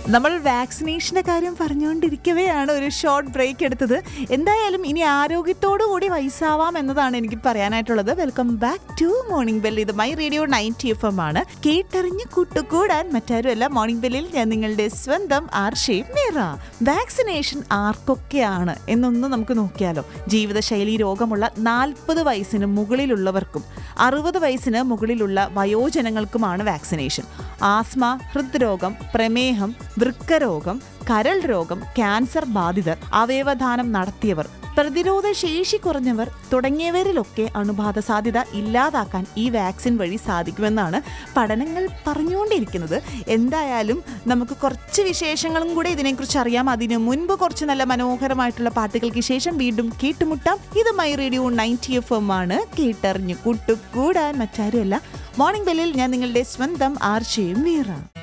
നമ്മൾ വാക്സിനേഷന്റെ കാര്യം പറഞ്ഞുകൊണ്ടിരിക്കവെയാണ് ഒരു ഷോർട്ട് ബ്രേക്ക് എടുത്തത് എന്തായാലും ഇനി ആരോഗ്യത്തോടു കൂടി വയസ്സാവാം എന്നതാണ് എനിക്ക് പറയാനായിട്ടുള്ളത് welcome back to morning bell ഇത് my radio ninety F M ആണ് കേട്ടറിഞ്ഞ് കൂട്ടുകൂടാൻ മറ്റാരുമല്ല മോർണിംഗ് ബെല്ലിൽ ഞാൻ നിങ്ങളുടെ സ്വന്തം ആർഷയും മീറ വാക്സിനേഷൻ ആർക്കൊക്കെയാണ് എന്നൊന്ന് നമുക്ക് നോക്കിയാലോ ജീവിതശൈലി രോഗമുള്ള നാൽപ്പത് വയസ്സിന് മുകളിലുള്ളവർക്കും അറുപത് വയസ്സിന് മുകളിലുള്ള വയോജനങ്ങൾക്കുമാണ് വാക്സിനേഷൻ ആസ്മ ഹൃദ്രോഗം പ്രമേഹം വൃക്കരോഗം കരൾ രോഗം ക്യാൻസർ ബാധിതർ അവയവദാനം നടത്തിയവർ പ്രതിരോധ ശേഷി കുറഞ്ഞവർ തുടങ്ങിയവരിലൊക്കെ അണുബാധ സാധ്യത ഇല്ലാതാക്കാൻ ഈ വാക്സിൻ വഴി സാധിക്കുമെന്നാണ് പഠനങ്ങൾ പറഞ്ഞുകൊണ്ടിരിക്കുന്നത് എന്തായാലും നമുക്ക് കുറച്ച് വിശേഷങ്ങളും കൂടെ ഇതിനെക്കുറിച്ച് അറിയാം അതിനു മുൻപ് കുറച്ച് നല്ല മനോഹരമായിട്ടുള്ള പാട്ടുകൾക്ക് ശേഷം വീണ്ടും കേട്ടുമുട്ടാം ഇത് my radio ninety F M ആണ് കേട്ടറിഞ്ഞു കൂട്ടുകൂടാൻ മറ്റാരുമല്ല മോർണിംഗ് ബെല്ലിൽ ഞാൻ നിങ്ങളുടെ സ്വന്തം ആർച്ചയും വീറ